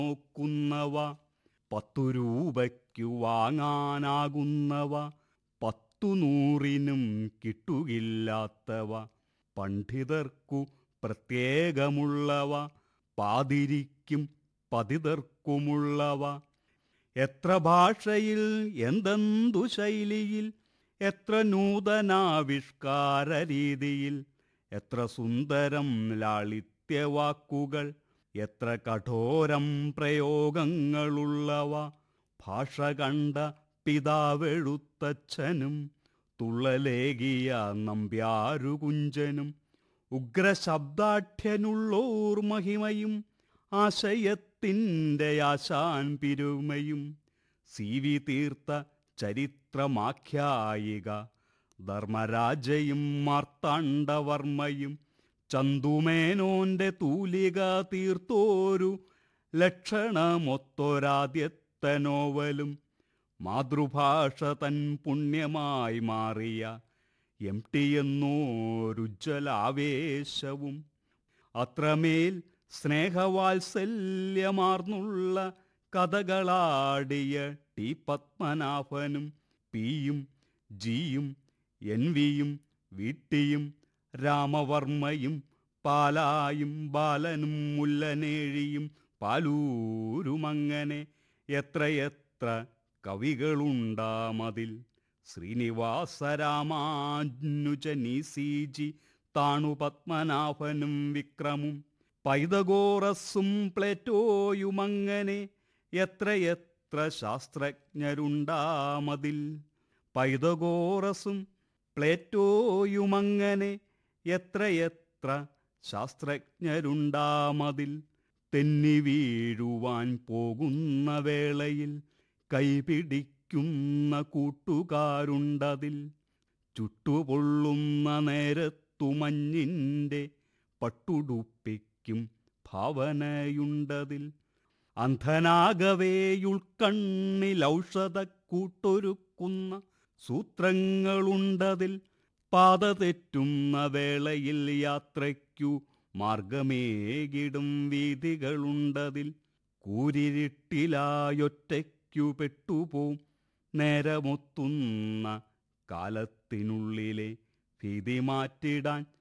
നോക്കുന്നവ പത്തു രൂപയ്ക്കു വാങ്ങാനാകുന്നവ പത്തു നൂറിനും കിട്ടുകില്ലാത്തവ പണ്ഡിതർക്കു പ്രത്യേകമുള്ളവ പാതിരിക്കും പതിതർക്കുമുള്ളവ എത്ര ഭാഷയിൽ എന്തെന്തു ശൈലിയിൽ എത്ര നൂതനാവിഷ്കാര രീതിയിൽ എത്ര സുന്ദരം ലാളിത്യവാക്കുകൾ എത്ര കഠോരം പ്രയോഗങ്ങളുള്ളവ ഭാഷ കണ്ട പിതാവെഴുത്തച്ഛനും തുള്ളലേകിയ നമ്പ്യാരുകുഞ്ചനും ഉഗ്രശബ്ദാഠ്യനുള്ളോർ മഹിമയും ആശയത്തിൻ്റെ ആശാൻ പിരുമയും സി വി തീർത്ത ചരിത്രമാഖ്യായിക ധർമ്മരാജയും മാർത്താണ്ഡവർമ്മയും ചന്തുമേനോന്റെ തൂലിക തീർത്തോരു ലക്ഷണമൊത്തൊരാദ്യത്തെ നോവലും മാതൃഭാഷ തൻ പുണ്യമായി മാറിയ എം ടി എന്നോരുജ്വലാവേശവും അത്രമേൽ സ്നേഹവാത്സല്യമാർന്നുള്ള കഥകളാടിയ ടി പത്മനാഭനും പിയും ജിയും എൻ വിയും വീട്ടിയും രാമവർമ്മയും പാലായും ബാലനും മുല്ലനേഴിയും പാലൂരുമങ്ങനെ എത്രയെത്ര കവികളുണ്ടാമതിൽ ശ്രീനിവാസരാമാനുജനി സി ജി താണു പത്മനാഭനും വിക്രമും പൈതഗോറസും പ്ലേറ്റോയുമങ്ങനെ എത്രയെത്ര ശാസ്ത്രജ്ഞരുണ്ടാമതിൽ പൈതഗോറസും പ്ലേറ്റോയുമങ്ങനെ എത്രയെത്ര ശാസ്ത്രജ്ഞരുണ്ടാമതിൽ തെന്നി വീഴുവാൻ പോകുന്ന വേളയിൽ കൈപിടിക്കുന്ന കൂട്ടുകാരുണ്ടതിൽ ചുട്ടുപൊള്ളുന്ന നേരത്തു മഞ്ഞിൻ്റെ പട്ടുടുപ്പിക്കും ഭാവനയുണ്ടതിൽ അന്ധനാകവേയുൾക്കണ്ണിൽ കൂട്ടൊരുക്കുന്ന സൂത്രങ്ങളുണ്ടതിൽ പാത തെറ്റുന്ന വേളയിൽ യാത്രയ്ക്കു മാർഗമേകിടും വീതികളുണ്ടതിൽ കൂരിരുട്ടിലായൊറ്റയ്ക്കു പെട്ടുപോം നേരമൊത്തുന്ന കാലത്തിനുള്ളിലെ ഭീതി മാറ്റിടാൻ